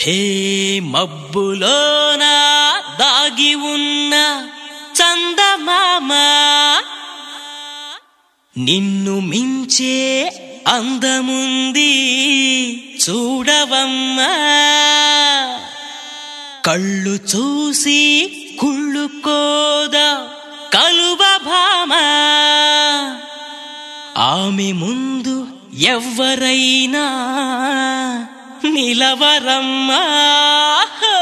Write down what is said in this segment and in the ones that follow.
హే మబ్బులోన దాగి ఉన్న చందమామ నిన్ను మించే అందముంది చూడవమ్మా కళ్ళు చూసి కుళ్ళుకోదా కలువ భామ ఆమె ముందు ఎవ్వరైనా నిలవరమ్మా హే!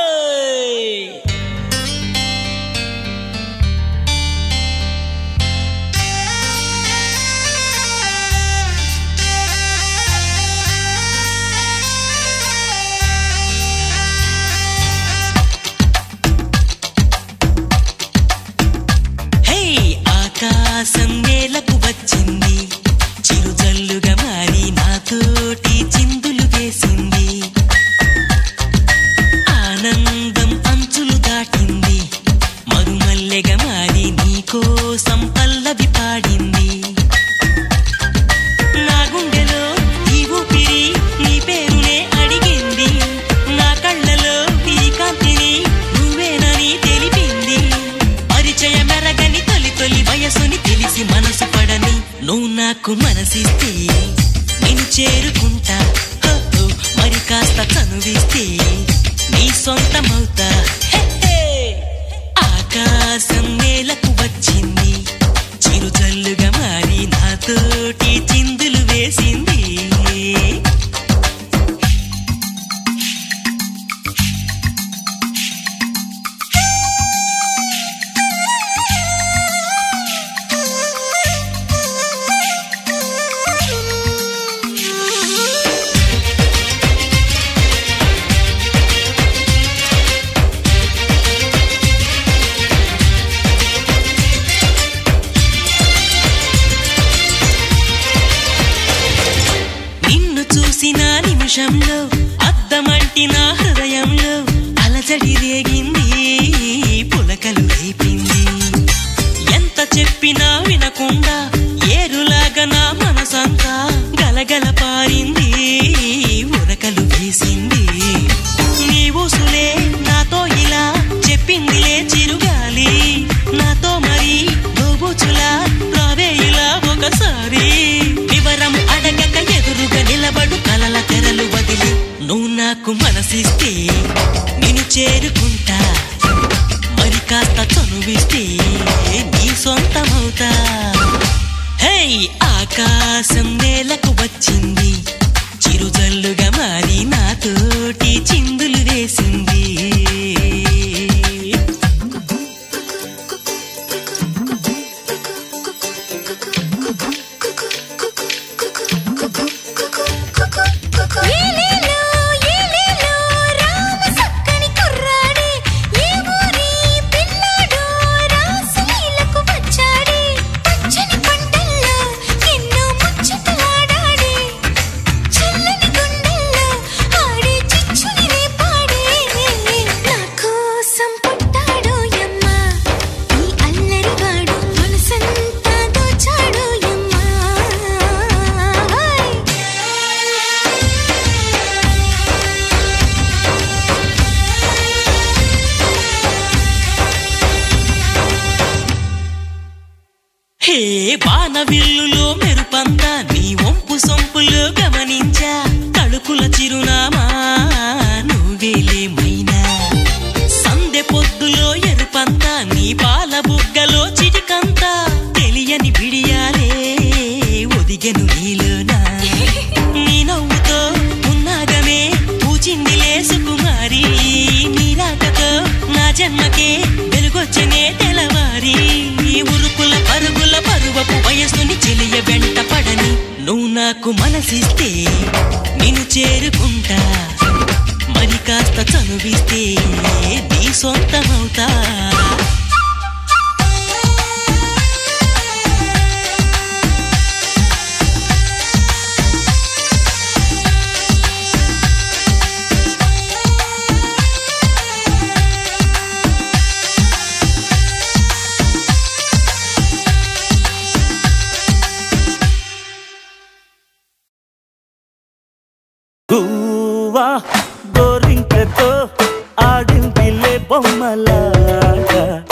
హే ఆకాశం నేలకు వచ్చింది చిరుజల్లుగా మారి నాతోటి చిందులు వేసింది ఆనందం అంచులు దాటింది మరుమల్లెగా మారి నీకోసం పల్లవి పాడింది నా గుండెలో ఈ ఊపిరి నీ పేరునే అడిగింది నా కళ్ళలో ఈ కాంతిని నువ్వేనని తెలిపింది పరిచయ మెరగని తొలి తొలి వయసుని తెలిసి మనసు పడని నువ్వు నాకు మనసిస్తే నేను చేరుకుంటా హో, హో, మరి కాస్త చనువిస్తే నీ సొంతమవుతా హే, హే. ఆకాశం నేలకు వచ్చింది చిరుజల్లుగా మారి నాతోటి చిందులు వేసింది నిన్ను చూసిన నిమిషంలో అద్దమంటి నా హృదయంలో అలజడి రేగింది పులకలు రేపింది ఎంత చెప్పినా వినకుండా ఏరులాగా నా మనసంతా గలగల పారింది ఉరకలు వేసింది నీ ఊసులే నాతో ఇలా చెప్పిందిలే చిరుగాలి నాతో మరి దోబూచులా రావే ఇలా ఒకసారి వివరం అడగక ఎదురుగా నిలబడు కలల తెరలు వదిలి నువ్వు నాకు మనసిస్తే నేను చేరుకుంటా మరి కాస్త చనువిస్తే నీ సొంతమవుతా హే ఆకాశం నేలకు వచ్చింది చిరుజల్లుగా మారి నాతోటి చిందులు వేసింది ఏలేలో ఏలేలో రామ సక్కని కుర్రాడే ఏ ఊరి పిల్లాడో రాసలీలకు వచ్చాడే పచ్చని పంటల్లో ఎన్నో ముచ్చటలాడాడే చల్లని గుండెల్లో ఆడే చిచ్చుని రేపాడే నా కోసం పుట్టాడో యమ్మ ఈ అల్లరివాడు మనసంతా దోచాడో యమ్మ హే బాణవిల్లులో మెరుపంతా నీ వంపు సొంపులో గమనించా తడుకుల చిరునామా నువ్వేలే మైనా సందె పొద్దులో ఎరుపంతా నీ పాల బుగ్గలో చిటికంతా తెలియని బిడియాలే ఒదిగెను నీలోనా నీ నవ్వుతో ఉన్నాగమే పూచిందిలే సుకుమారి నీ రాకతో నా జన్మకే వెలుగొచ్చనే తెలవారి ఈ ఉరుకుల పరుగుల పరువపు వయస్సుని చెలియ వెంట పడని నువ్వు నాకు మనసిస్తే నిన్ను చేరుకుంటా మరి కాస్త చనువిస్తే నీ సొంతమవుతా గువ్వా గోరింక గుండెతో ఆడిందిలే బొమ్మలాగా